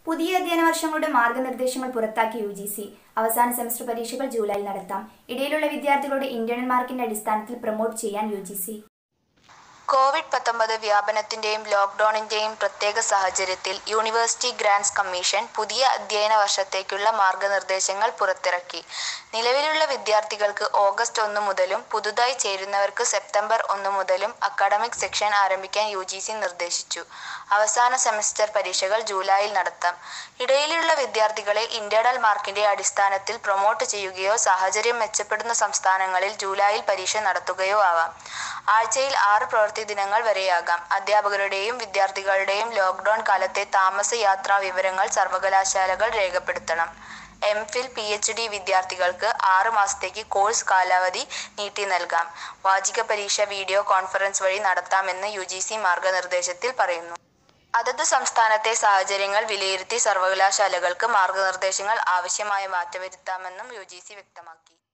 പുതിയ അധ്യയന വർഷങ്ങളുടെ മാർഗനിർദ്ദേശങ്ങൾ പുറത്താക്കി യു ജി സി അവസാന സെമസ്റ്റർ പരീക്ഷകൾ ജൂലൈയിൽ നടത്താം ഇടയിലുള്ള വിദ്യാർത്ഥികളുടെ ഇന്റേണൽ മാർക്കിന്റെ അടിസ്ഥാനത്തിൽ പ്രൊമോട്ട് ചെയ്യാൻ യു ജി സി കോവിഡ് പത്തൊമ്പത് വ്യാപനത്തിന്റെയും ലോക്ക്ഡൌണിന്റെയും പ്രത്യേക സാഹചര്യത്തിൽ യൂണിവേഴ്സിറ്റി ഗ്രാന്റ്സ് കമ്മീഷൻ പുതിയ അധ്യയന വർഷത്തേക്കുള്ള മാർഗനിർദ്ദേശങ്ങൾ പുറത്തിറക്കി നിലവിലുള്ള വിദ്യാർത്ഥികൾക്ക് ഓഗസ്റ്റ് ഒന്ന് മുതലും പുതുതായി ചേരുന്നവർക്ക് സെപ്റ്റംബർ ഒന്ന് മുതലും അക്കാഡമിക് സെക്ഷൻ ആരംഭിക്കാൻ യു ജി സി നിർദ്ദേശിച്ചു അവസാന സെമസ്റ്റർ പരീക്ഷകൾ ജൂലൈയിൽ നടത്താം ഇടയിലുള്ള വിദ്യാർത്ഥികളെ ഇന്റേണൽ മാർക്കിന്റെ അടിസ്ഥാനത്തിൽ പ്രൊമോട്ട് ചെയ്യുകയോ സാഹചര്യം മെച്ചപ്പെടുന്ന സംസ്ഥാനങ്ങളിൽ ജൂലൈയിൽ പരീക്ഷ നടത്തുകയോ ആവാം ആഴ്ചയിൽ ആറ് പ്രവൃത്തി ദിനങ്ങൾ വരെയാകാം അധ്യാപകരുടെയും വിദ്യാർത്ഥികളുടെയും ലോക്ക്ഡൌൺ കാലത്തെ താമസ യാത്രാ വിവരങ്ങൾ സർവകലാശാലകൾ രേഖപ്പെടുത്തണം M Phil P H D വിദ്യാർത്ഥികൾക്ക് ആറ് മാസത്തേക്ക് കോഴ്സ് കാലാവധി നീട്ടി നൽകാം വാചിക പരീക്ഷ വീഡിയോ കോൺഫറൻസ് വഴി നടത്താമെന്ന് യു ജി സി മാർഗനിർദ്ദേശത്തിൽ പറയുന്നു അതത് സംസ്ഥാനത്തെ സാഹചര്യങ്ങൾ വിലയിരുത്തി സർവകലാശാലകൾക്ക് മാർഗനിർദ്ദേശങ്ങൾ ആവശ്യമായ മാറ്റം വരുത്താമെന്നും യു ജി സി വ്യക്തമാക്കി